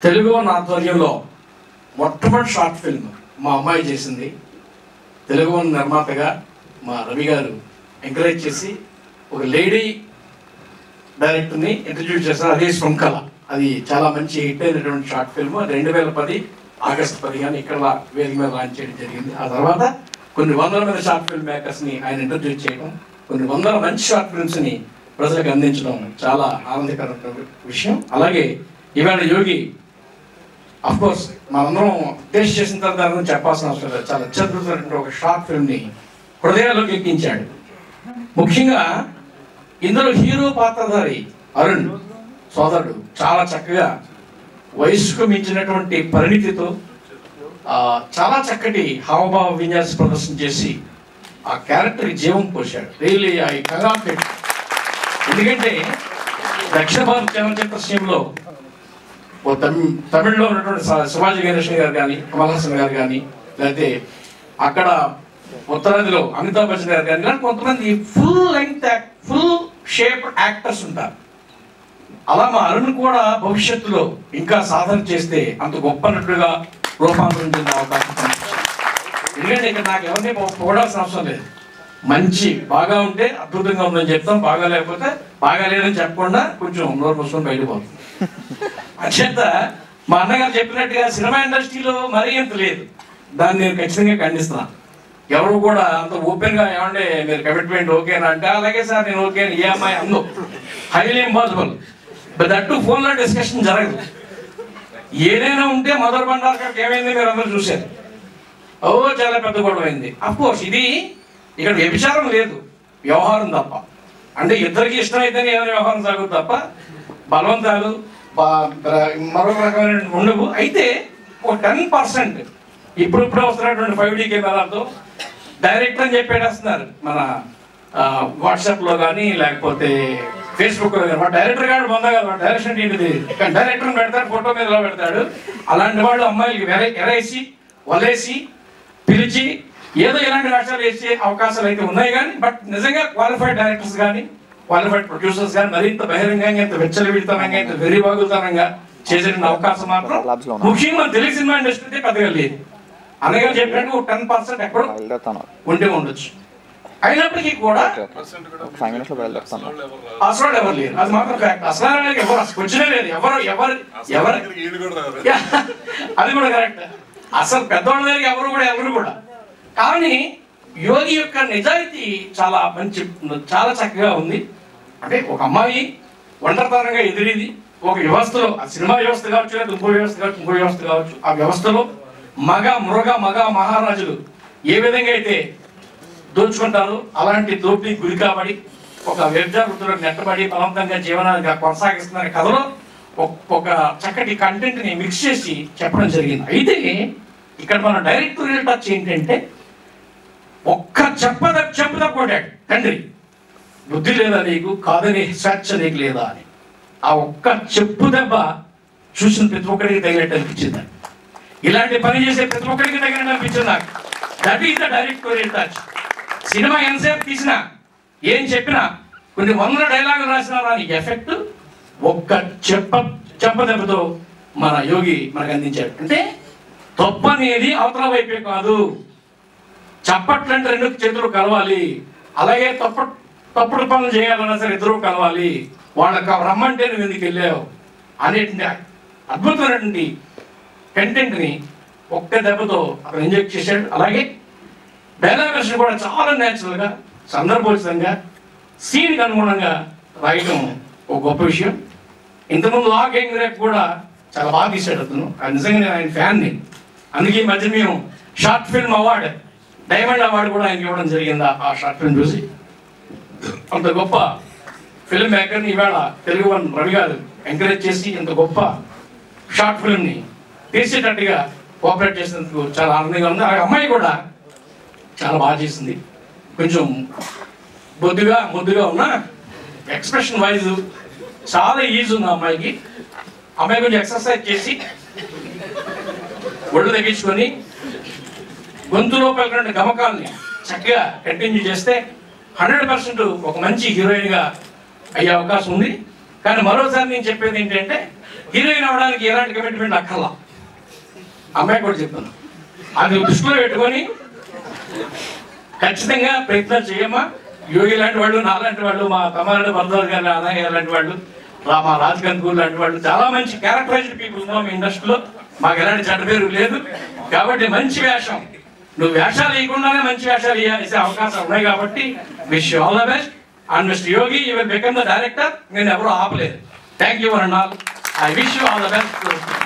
Telugu one ఆధ్వర్యంలో మొట్టమొదటి short film మా అమ్మాయి చేసింది తెలుగు వన్ నిర్మాతగా మా రవి గారు ఎంకరేజ్ చేసి ఒక లేడీ డైరెక్టర్ని ఇంట్రడ్యూస్ చేస్తారు అదే శృంఖల అది చాలా మంచి హిట్ అయినటువంటి షార్ట్ ఫిల్మ్ రెండు వేల పది ఆగస్టు పదిహేను ఇక్కడ వేదిక మీద లాంచ్ చేయడం జరిగింది ఆ తర్వాత కొన్ని వందల మంది షార్ట్ ఫిల్మ్ మేకర్స్ని ఆయన ఇంట్రడ్యూస్ చేయడం కొన్ని వందల మంచి షార్ట్ ఫిల్మ్స్ని ప్రజలకు అందించడం చాలా ఆనందకరమైన విషయం అలాగే ఇవాళ యోగి అఫ్ కోర్స్ మనందరం టేస్ట్ చేసిన తర్వాత దాని గురించి చెప్పాల్సిన అవసరం లేదు చాలా అత్యద్భుతమైనటువంటి ఒక షార్ట్ ఫిల్మ్ని హృదయాల్లోకి ఎక్కించాడు ముఖ్యంగా ఇందులో హీరో పాత్రధారి అరుణ్ సోదరుడు చాలా చక్కగా వయసుకు మించినటువంటి పరిణితితో ఆ, చాలా చక్కటి హావభావ విన్యాస ప్రదర్శన చేసి ఆ క్యారెక్టర్ జీవం పోశాడు రియలీ ఐ కంగ్రాచులేట్ ఎందుకంటే దక్షిణ భారత చలనచిత్ర శ్రేణిలో ఓ తమి తమిళ్లో ఉన్నటువంటి శ- శివాజీ గణేషన్ గారు కానీ కమల్ హాసన్ గారు కానీ లేకపోతే అక్కడ ఉత్తరాదిలో అమితాబ్ బచ్చన్ గారు కానీ ఇలాంటి కొంతమంది full length full shape actors ఉంటారు అలా మా అరుణ్ కూడా భవిష్యత్తులో ఇంకా సాధన చేస్తే అంత గొప్ప నటుడుగా రూపాంతరం చెందే అవకాశం కనిపిస్తుంది. ఎందుకంటే ఇక్కడ నాకు ఎవరిని పొ- పొగడాల్సిన అవసరం లేదు మంచి బాగా ఉంటే అద్భుతంగా ఉందని చెప్తాం బాగా లేకపోతే బాగా లేదని చెప్పకుండా కొంచెం నోరు మూసుకొని బయటకు పోతుంది అచేత మా అన్నగారు చెప్పినట్టుగా సినిమా ఇండస్ట్రీలో మరీ అంత లేదు దాన్ని నేను ఖచ్చితంగా ఖండిస్తున్నా ఎవరు కూడా అంత ఓపెన్ గా ఏమంటే మీరు కమిట్మెంట్ ఓకేనా అంటే అలాగే సార్ నేను ఓకే ఈ అమ్మాయి అందు హైలీ ఇంపాసిబుల్ బట్ దట్టు ఫోన్లో డిస్కషన్ జరగదు ఏదైనా ఉంటే మదర్ బండార్కర్కి ఏమైంది మీరు అందరూ చూశారు ఓ చాలా పెద్ద గొడవ అయింది అఫ్ కోర్స్ ఇది ఇక్కడ వ్యభిచారం లేదు వ్యవహారం తప్ప అంటే ఇద్దరికి ఇష్టమైతేనే ఏదైనా వ్యవహారం సాగుతుంది తప్ప బలవంతాలు బా- బ- మరొక రకమైన ఉండవు అయితే ఒక టెన్ పర్సెంట్ ఇప్పుడు ఇప్పుడు వస్తున్నటువంటి ఫైవ్ డీ కెమెరాలతో డైరెక్ట్ అని చెప్పేటేస్తున్నారు మన వాట్సాప్ లో కానీ లేకపోతే ఫేస్బుక్ లో కానీ వాడు డైరెక్టర్ గారు పొందా కదా డైరెక్షన్ ఏంటిది కానీ డైరెక్టర్ పెడతాడు ఫోటో మీద ఇలా పెడతాడు అలాంటి వాళ్ళు అమ్మాయిలకి వెర- ఎరేసి వలేసి పిలిచి ఏదో ఇలాంటి వేషాలు వేసే అవకాశాలు అయితే ఉన్నాయి కానీ బట్ నిజంగా క్వాలిఫైడ్ డైరెక్టర్స్ కానీ క్వాలిఫైడ్ ప్రొడ్యూసర్స్ కానీ మరింత బహిరంగంగా ఇంత వెచ్చలవిడితనంగా ఇంత వెర్రి బాగుతనంగా చేసే అవకాశం మాత్రం Labs లో ఉన్నా. ముఖ్యంగా మన తెలుగు సినిమా ఇండస్ట్రీ పెద్దగా లేదు అనగా చెప్పినట్టు ఒక టెన్ పర్సెంట్ ఎక్కడో బయలుదేరుతాను ఉంటే ఉండొచ్చు అయినప్పటికీ కూడా ఒక ఫైవ్ మినిట్స్లో బయలుదేరుతాను అసలు ఎవరు లేరు అది మాత్రం ఫ్యాక్ట్ అసలు అనేది ఎవరు అసలు వచ్చినే లేదు ఎవరు ఎవరు ఎవరు యా, అది కూడా కరెక్ట్ అసలు పెద్దవాళ్ళ దగ్గర ఎవరు కూడా ఎవరు కూడా కానీ యోగి యొక్క నిజాయితీ చాలా మంచి చాలా చక్కగా ఉంది అంటే ఒక అమ్మాయి ఒంటరితనంగా ఎదిరింది ఒక వ్యవస్థలో ఆ సినిమా వ్యవస్థ కావచ్చు లేదా ఇంకో వ్యవస్థ కావచ్చు ఇంకో వ్యవస్థ కావచ్చు ఆ వ్యవస్థలో మగ మృగ మగ మహారాజులు ఏ విధంగా అయితే దోచుకుంటారు అలాంటి దోపిడీ గురి కాబడి ఒక వ్యభిచార వృత్తిలో నెట్టబడి బలవంతంగా జీవనాన్ని కొనసాగిస్తున్న కథలో ఒక- ఒక చక్కటి కంటెంట్ ని మిక్స్ చేసి చెప్పడం జరిగింది అయితే ఇక్కడ మన డైరెక్టోరియల్ టచ్ ఏంటంటే ఒక్క చెప్పద చెప్పుదా కొట్టాడు తండ్రి బుద్ధి లేదా నీకు కాదని స్వేచ్ఛ నీకు లేదా అని ఆ ఒక్క చెప్పు దెబ్బ చూసిన ప్రతి ఒక్కరికి తగినట్టు అనిపించింది ఇలాంటి పని చేసే ప్రతి ఒక్కరికి తగినట్టు అనిపించింది నాకు that is the directorial touch cinema ఎంతసేపు తీసినా ఏం చెప్పినా కొన్ని వందల డైలాగులు రాసినా దాని ఎఫెక్ట్ ఒక్క చెప్ప చెప్ప దెబ్బతో మన యోగి మనకు అందించాడు అంటే తప్పు అనేది అవతల వైపే కాదు చప్పట్లంటే రెండు చేతులు కలవాలి అలాగే తప్పు తప్పుడు పనులు చేయాలన్నా సరే ఇద్దరు కలవాలి వాళ్ళకి రమ్మంటే నువ్వు ఎందుకు వెళ్ళావు అనేటువంటి అద్భుతమైనటువంటి కంటెంట్ని ఒక్క దెబ్బతో అతను ఇంజెక్ట్ చేశాడు అలాగే డైలాగ్ వెర్షన్ కూడా చాలా న్యాచురల్గా సందర్భోచితంగా సీన్కి అనుగుణంగా రాయటం ఒక గొప్ప విషయం ఇంతకుముందు ఆ గేమ్ రేపు కూడా చాలా బాగా తీశాడు అతను అది నిజంగా నేను ఆయన ఫ్యాన్ని అందుకే ఈ మధ్య మేము short film award diamond award కూడా ఆయనకి ఇవ్వడం జరిగింది ఆ- ఆ షార్ట్ ఫిల్మ్ చూసి అంత గొప్ప ఫిల్మ్ మేకర్ని ఇవాళ తెలుగు వన్ రవి గారు ఎంకరేజ్ చేసి ఇంత గొప్ప షార్ట్ ఫిల్మ్ని తీసేటట్టుగా కోఆపరేట్ చేసినందుకు చాలా ఆనందంగా ఉంది ఆ అమ్మాయి కూడా చాలా బాగా చేసింది కొంచెం బొద్దుగా ముద్దుగా ఉన్న ఎక్స్ప్రెషన్ వైజ్ చాలా ఈజీ ఉంది ఆ అమ్మాయికి అమ్మాయి కొంచెం ఎక్సర్సైజ్ చేసి ఒళ్ళు తగ్గించుకొని గొంతులో పలికిన గమకాల్ని చక్కగా కంటిన్యూ చేస్తే హండ్రెడ్ పర్సెంట్ ఒక మంచి హీరోయిన్గా అయ్యే అవకాశం ఉంది కానీ మరోసారి నేను చెప్పేది ఏంటంటే హీరోయిన్ అవ్వడానికి ఎలాంటి కమిట్మెంట్ అక్కర్లా అమ్మాయి కూడా చెప్తాను అది దృష్టిలో పెట్టుకొని ఖచ్చితంగా ప్రయత్నం చేయమ్మా యోగి లాంటి వాళ్ళు నాలాంటి వాళ్ళు మా తమ్మారెడ్డి భరద్వాజ్ గారి అన్నయ్య గారు లాంటి వాళ్ళు రా- మా రాజ్ కన్పూర్ లాంటి వాళ్ళు చాలా మంచి క్యారెక్టరైజ్డ్ పీపుల్ ఉన్నాం ఈ ఇండస్ట్రీలో మాకు ఎలాంటి చెడ్డ పేరు లేదు కాబట్టి మంచి వేషం నువ్వు వేషాలు వేయకుండానే మంచి వేషాలు వేసే అవకాశాలు ఉన్నాయి కాబట్టి wish all the best and mister Yogi you will become the director నేను ఎవరు ఆపలేదు thank you and all I wish you all the best